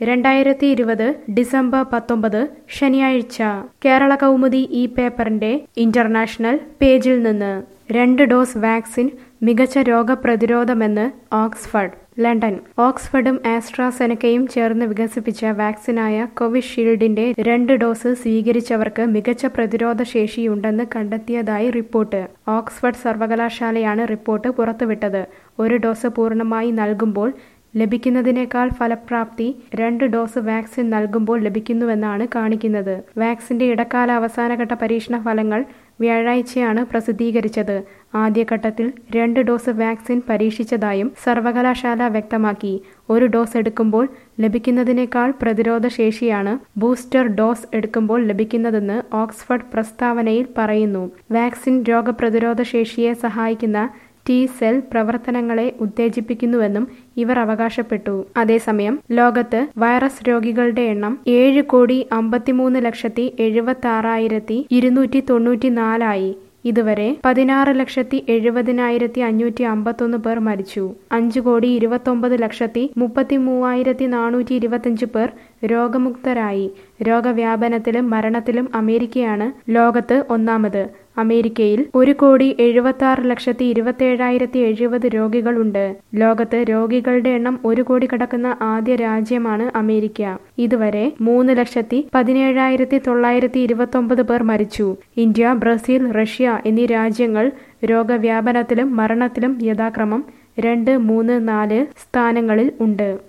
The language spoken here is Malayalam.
രണ്ടായിരത്തി ഇരുപത് ഡിസംബർ പത്തൊമ്പത് ശനിയാഴ്ച കേരള കൗമുദി ഈ പേപ്പറിന്റെ ഇന്റർനാഷണൽ പേജിൽ നിന്ന് രണ്ട് ഡോസ് വാക്സിൻ മികച്ച രോഗപ്രതിരോധമെന്ന് ഓക്സ്ഫഡ് ലണ്ടൻ ഓക്സ്ഫർഡും ആസ്ട്രാസെനക്കയും ചേർന്ന് വികസിപ്പിച്ച വാക്സിനായ കോവിഷീൽഡിന്റെ രണ്ട് ഡോസ് സ്വീകരിച്ചവർക്ക് മികച്ച പ്രതിരോധ ശേഷിയുണ്ടെന്ന് കണ്ടെത്തിയതായി റിപ്പോർട്ട് ഓക്സ്ഫർഡ് സർവകലാശാലയാണ് റിപ്പോർട്ട് പുറത്തുവിട്ടത് ഒരു ഡോസ് പൂർണ്ണമായി നൽകുമ്പോൾ ലഭിക്കുന്നതിനേക്കാൾ ഫലപ്രാപ്തി രണ്ട് ഡോസ് വാക്സിൻ നൽകുമ്പോൾ ലഭിക്കുന്നുവെന്നാണ് കാണിക്കുന്നത് വാക്സിന്റെ ഇടക്കാല അവസാനഘട്ട പരീക്ഷണ ഫലങ്ങൾ വ്യാഴാഴ്ചയാണ് പ്രസിദ്ധീകരിച്ചത് ആദ്യഘട്ടത്തിൽ രണ്ട് ഡോസ് വാക്സിൻ പരീക്ഷിച്ചതായും സർവകലാശാല വ്യക്തമാക്കി ഒരു ഡോസ് എടുക്കുമ്പോൾ ലഭിക്കുന്നതിനേക്കാൾ പ്രതിരോധ ശേഷിയാണ് ബൂസ്റ്റർ ഡോസ് എടുക്കുമ്പോൾ ലഭിക്കുന്നതെന്ന് ഓക്സ്ഫർഡ് പ്രസ്താവനയിൽ പറയുന്നു വാക്സിൻ രോഗപ്രതിരോധ ശേഷിയെ സഹായിക്കുന്ന ടി സെൽ പ്രവർത്തനങ്ങളെ ഉത്തേജിപ്പിക്കുന്നുവെന്നും ഇവർ അവകാശപ്പെട്ടു അതേസമയം ലോകത്ത് വൈറസ് രോഗികളുടെ എണ്ണം ഏഴ് കോടി അമ്പത്തിമൂന്ന് ലക്ഷത്തി എഴുപത്തി ആറായിരത്തി ഇരുന്നൂറ്റി തൊണ്ണൂറ്റി നാലായി ഇതുവരെ പതിനാറ് ലക്ഷത്തി എഴുപതിനായിരത്തി അഞ്ഞൂറ്റി അമ്പത്തൊന്ന് പേർ മരിച്ചു അഞ്ചു കോടി ഇരുപത്തൊമ്പത് ലക്ഷത്തി മുപ്പത്തി മൂവായിരത്തി നാനൂറ്റി ഇരുപത്തഞ്ച് പേർ രോഗമുക്തരായി രോഗവ്യാപനത്തിലും മരണത്തിലും അമേരിക്കയാണ് ലോകത്ത് ഒന്നാമത് അമേരിക്കയിൽ ഒരു കോടി എഴുപത്തി ആറ് ലക്ഷത്തി ഇരുപത്തേഴായിരത്തി എഴുപത് രോഗികളുണ്ട് ലോകത്ത് രോഗികളുടെ എണ്ണം ഒരു കോടി കടക്കുന്ന ആദ്യ രാജ്യമാണ് അമേരിക്ക ഇതുവരെ മൂന്ന് ലക്ഷത്തി പതിനേഴായിരത്തി തൊള്ളായിരത്തി ഇരുപത്തൊമ്പത് പേർ മരിച്ചു ഇന്ത്യ ബ്രസീൽ റഷ്യ എന്നീ രാജ്യങ്ങൾ രോഗവ്യാപനത്തിലും മരണത്തിലും യഥാക്രമം രണ്ട് മൂന്ന് നാല് സ്ഥാനങ്ങളിൽ ഉണ്ട്